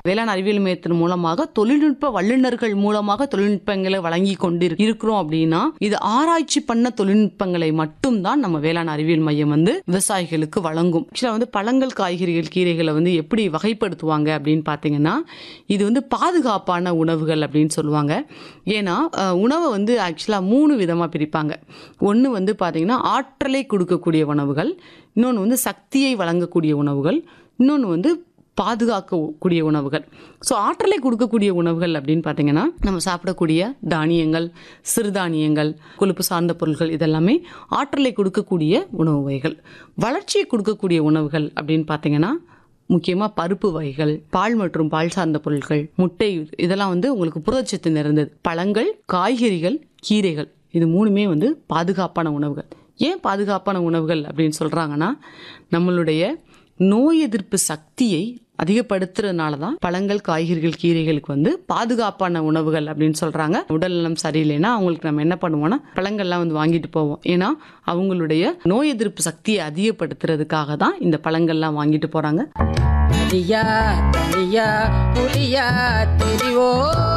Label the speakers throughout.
Speaker 1: வேளாண் அறிவியல் மையத்தின் மூலமாக தொழில்நுட்ப வல்லுநர்கள் மூலமாக தொழில்நுட்பங்களை வழங்கி கொண்டு இருக்கிறோம் அப்படின்னா இது ஆராய்ச்சி பண்ண தொழில்நுட்பங்களை மட்டும்தான் நம்ம வேளாண் அறிவியல் மையம் வந்து விவசாயிகளுக்கு வழங்கும் ஆக்சுவலாக வந்து பழங்கள் காய்கறிகள் கீரைகளை வந்து எப்படி வகைப்படுத்துவாங்க அப்படின்னு பார்த்தீங்கன்னா இது வந்து பாதுகாப்பான உணவுகள் அப்படின்னு சொல்லுவாங்க ஏன்னா அஹ், உணவை வந்து ஆக்சுவலாக மூணு விதமாக பிரிப்பாங்க ஒன்று வந்து பார்த்தீங்கன்னா ஆற்றலை கொடுக்கக்கூடிய உணவுகள் இன்னொன்று வந்து சக்தியை வழங்கக்கூடிய உணவுகள் இன்னொன்று வந்து பாதுகாக்கக்கூடிய உணவுகள் ஸோ ஆற்றலை கொடுக்கக்கூடிய உணவுகள் அப்படின்னு பார்த்தீங்கன்னா நம்ம சாப்பிடக்கூடிய தானியங்கள் சிறுதானியங்கள் கொழுப்பு சார்ந்த பொருட்கள் இதெல்லாமே ஆற்றலை கொடுக்கக்கூடிய உணவு வகைகள் வளர்ச்சியை கொடுக்கக்கூடிய உணவுகள் அப்படின்னு பார்த்தீங்கன்னா முக்கியமாக பருப்பு வகைகள் பால் மற்றும் பால் சார்ந்த பொருட்கள் முட்டை இதெல்லாம் வந்து உங்களுக்கு புரதச்சத்து நிறைந்தது பழங்கள் காய்கறிகள் கீரைகள் இது மூணுமே வந்து பாதுகாப்பான உணவுகள் ஏன் பாதுகாப்பான உணவுகள் அப்படின்னு சொல்கிறாங்கன்னா நம்மளுடைய நோய் எதிர்ப்பு சக்தியை அதிகப்படுத்துறதுனால தான் பழங்கள் காய்கறிகள் கீரைகளுக்கு வந்து பாதுகாப்பான உணவுகள் அப்படின்னு சொல்கிறாங்க உடல் நலம் சரியில்லைன்னா அவங்களுக்கு நம்ம என்ன பண்ணுவோம்னா பழங்கள்லாம் வந்து வாங்கிட்டு போவோம் ஏன்னா அவங்களுடைய நோய் எதிர்ப்பு சக்தியை அதிகப்படுத்துறதுக்காக தான் இந்த பழங்கள்லாம் வாங்கிட்டு போகிறாங்க
Speaker 2: தனியா தனியா புலியா தெரிவோ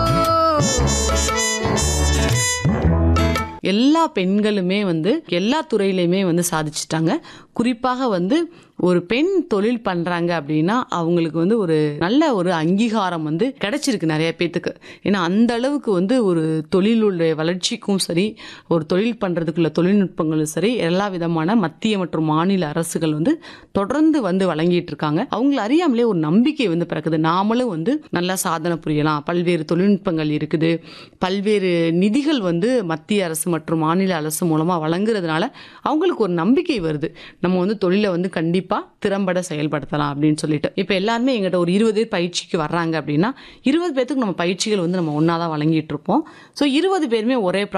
Speaker 1: எல்லா பெண்களுமே வந்து எல்லா துறையிலையுமே வந்து சாதிச்சிட்டாங்க குறிப்பாக வந்து ஒரு பெண் தொழில் பண்ணுறாங்க அப்படின்னா அவங்களுக்கு வந்து ஒரு நல்ல ஒரு அங்கீகாரம் வந்து கிடைச்சிருக்கு நிறைய பேத்துக்கு ஏன்னா அந்த அளவுக்கு வந்து ஒரு தொழிலுடைய வளர்ச்சிக்கும் சரி ஒரு தொழில் பண்ணுறதுக்குள்ள தொழில்நுட்பங்களும் சரி எல்லா விதமான மத்திய மற்றும் மாநில அரசுகள் வந்து தொடர்ந்து வந்து வழங்கிட்டு இருக்காங்க அவங்கள அறியாமலே ஒரு நம்பிக்கை வந்து பிறக்குது நாமளும் வந்து நல்லா சாதனை புரியலாம் பல்வேறு தொழில்நுட்பங்கள் இருக்குது பல்வேறு நிதிகள் வந்து மத்திய அரசு மற்றும் மாநில அரசு மூலமாக வழங்குறதுனால அவங்களுக்கு ஒரு நம்பிக்கை வருது நம்ம வந்து தொழிலை வந்து கண்டிப்பாக திறம்பட செயல்படுத்தலாம் அப்படின்னு சொல்லிட்டு இப்போ எல்லாருமே எங்கிட்ட ஒரு இருபது பேர் பயிற்சிக்கு வர்றாங்க அப்படின்னா இருபது பேர்த்துக்கு நம்ம பயிற்சிகள் வந்து நம்ம ஒன்றா தான் வழங்கிட்டு இருப்போம் ஸோ இருபது பேருமே ஒரே